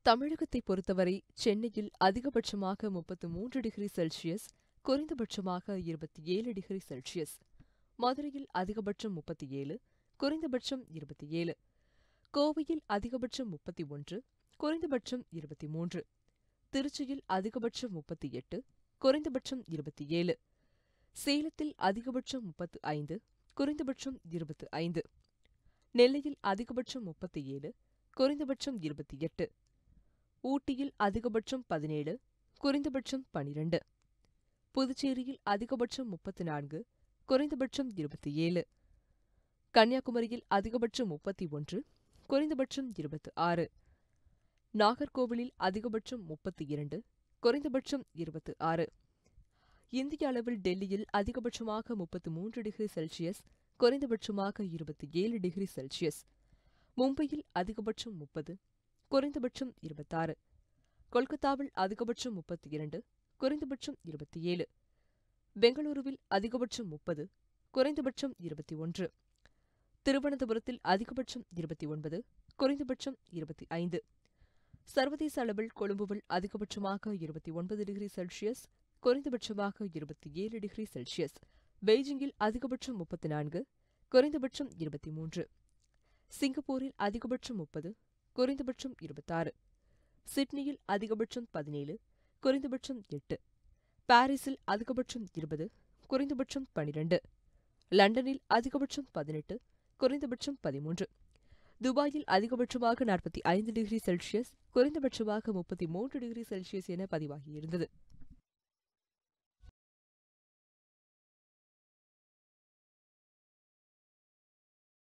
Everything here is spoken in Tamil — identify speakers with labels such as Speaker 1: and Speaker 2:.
Speaker 1: தமிழகத்தை பொறுத்தவரை சென்னையில் அதிகபட்சமாக முப்பத்து மூன்று டிகிரி செல்சியஸ் குறைந்தபட்சமாக இருபத்தி ஏழு டிகிரி செல்சியஸ் மதுரையில் அதிகபட்சம் முப்பத்தி ஏழு குறைந்தபட்சம் இருபத்தி ஏழு கோவையில் அதிகபட்சம் முப்பத்தி ஒன்று குறைந்தபட்சம் இருபத்தி மூன்று திருச்சியில் அதிகபட்சம் முப்பத்தி எட்டு குறைந்தபட்சம் இருபத்தி ஏழு சேலத்தில் அதிகபட்சம் முப்பத்து ஐந்து குறைந்தபட்சம் இருபத்து ஐந்து நெல்லையில் அதிகபட்சம் முப்பத்தி ஏழு குறைந்தபட்சம் இருபத்தி எட்டு ஊட்டியில் அதிகபட்சம் பதினேழு குறைந்தபட்சம் பனிரெண்டு புதுச்சேரியில் அதிகபட்சம் முப்பத்து நான்கு குறைந்தபட்சம் இருபத்தி ஏழு கன்னியாகுமரியில் அதிகபட்சம் முப்பத்தி ஒன்று குறைந்தபட்சம் இருபத்து ஆறு நாகர்கோவிலில் அதிகபட்சம் முப்பத்தி இரண்டு குறைந்தபட்சம் இருபத்து ஆறு இந்திய அளவில் டெல்லியில் அதிகபட்சமாக முப்பத்து மூன்று டிகிரி செல்சியஸ் குறைந்தபட்சமாக இருபத்தி ஏழு டிகிரி செல்சியஸ் மும்பையில் அதிகபட்சம் முப்பது குறைந்தபட்சம் இருபத்தாறு கொல்கத்தாவில் அதிகபட்சம் முப்பத்தி இரண்டு குறைந்தபட்சம் இருபத்தி ஏழு பெங்களூருவில் அதிகபட்சம் முப்பது குறைந்தபட்சம் இருபத்தி ஒன்று திருவனந்தபுரத்தில் அதிகபட்சம் இருபத்தி ஒன்பது குறைந்தபட்சம் இருபத்தி ஐந்து சர்வதேச அளவில் கொழும்புவில் அதிகபட்சமாக இருபத்தி ஒன்பது டிகிரி செல்சியஸ் குறைந்தபட்சமாக இருபத்தி ஏழு டிகிரி செல்சியஸ் பெய்ஜிங்கில் அதிகபட்சம் முப்பத்தி நான்கு குறைந்தபட்சம் இருபத்தி மூன்று சிங்கப்பூரில் அதிகபட்சம் முப்பது குறைந்தபட்சம் இருபத்தாறு சிட்னியில் அதிகபட்சம் பதினேழு குறைந்தபட்சம் எட்டு பாரிஸில் அதிகபட்சம் இருபது குறைந்தபட்சம் பனிரெண்டு லண்டனில் அதிகபட்சம் பதினெட்டு குறைந்தபட்சம் பதிமூன்று துபாயில் அதிகபட்சமாக நாற்பத்தி ஐந்து டிகிரி செல்சியஸ் குறைந்தபட்சமாக முப்பத்தி மூன்று டிகிரி செல்சியஸ் என பதிவாகியிருந்தது